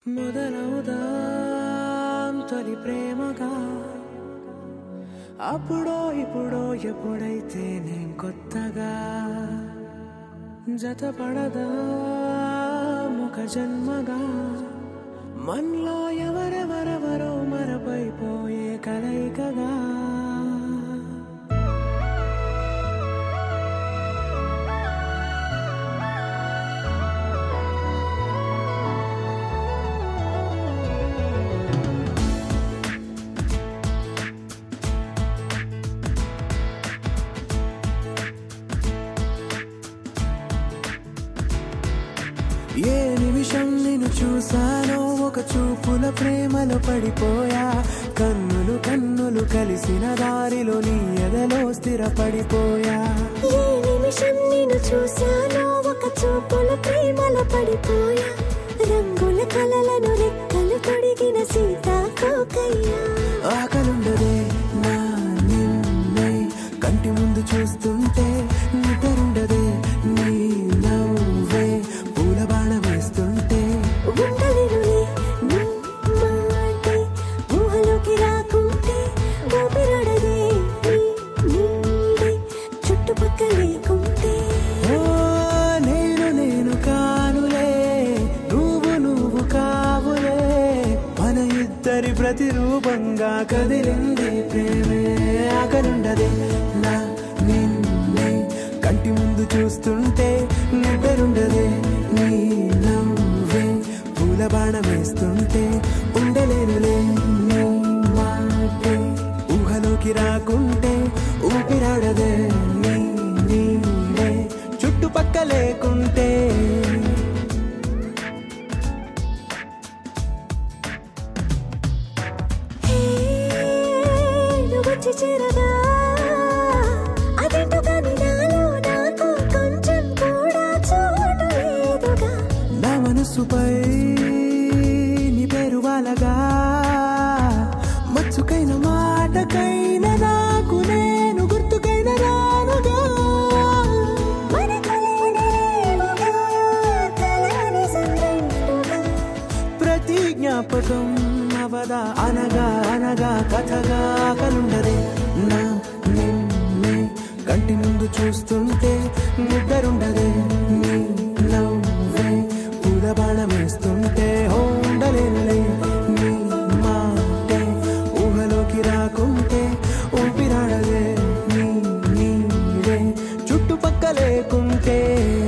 మొదలవుదాం తొలి ప్రేమగా అప్పుడో ఇప్పుడో ఎప్పుడైతే నేను కొత్తగా జతపడదా ముఖ జన్మగా మనలో ఎవరెవరెవరో మరపైపోయే కలయికగా ఏ నిమిషం నేను చూసానో ఒక చూపుల ప్రేమలో పడిపోయా కన్నులు కన్నులు కలిసిన దారిలో నీ ఎదలో స్థిరపడిపోయా ఏ నిమిషం నేను చూశానో ఒక చూపుల ప్రేమలో పడిపోయా రంగుల కలలను రెక్కలు తొడిగిన సీతాకోకయ్యా ఆకలుండదే నా నిన్నే కంటి ముందు చూస్తుంటే నిద్రుండదే నీ నవ్వే పూల బాణ వేస్తుంటే ఉండలేనులే నీ మాటే ఊహలోకి రాకుంటే ఊపిరాడదే నీ నీడే చుట్టుపక్కల లేకుంటే ఓ నేను నేను కానులే నువ్వు నువ్వు కావులే మన ఇద్దరి ప్రతిరూపంగా కదిలింది ప్రేమే ఆకలుండదే నా నిన్నే కంటి ముందు చూస్తుంటే నిద్రుండదే నీ నవ్వే పూల బాణ వేస్తుంటే ఉండలేనులే నీ మాటే ఊహలోకి రాకుంటే ఊపిరాడదే నీ నీడే చుట్టుపక్క లేకుంటే హే, నువ్వు వచ్చి చేరగా అదేంటో కానీ నాలో నాకు కొంచెం కూడా చోటు లేదుగా నా మనసుపై నీ పేరు వాలగా మచ్చుకైన మాటకైన నాకు నేను గుర్తుకైన రానుగా మన కలయినేమోగా, కలని సంరెండుగా. ప్రతి జ్ఞాపకం అవదా అనగా అనగా కథగా కలుండదే నా నిన్నే కంటి ముందు చూస్తుంటే నిద్రుండదే నీ నవ్వే పూల బాణం వేస్తుంటే ఓ ఉండలేనులే నీ మాటే ఊహలోకి రాకుంటే ఊపిరాడదే నీ నీడే చుట్టుపక్క లేకుంటే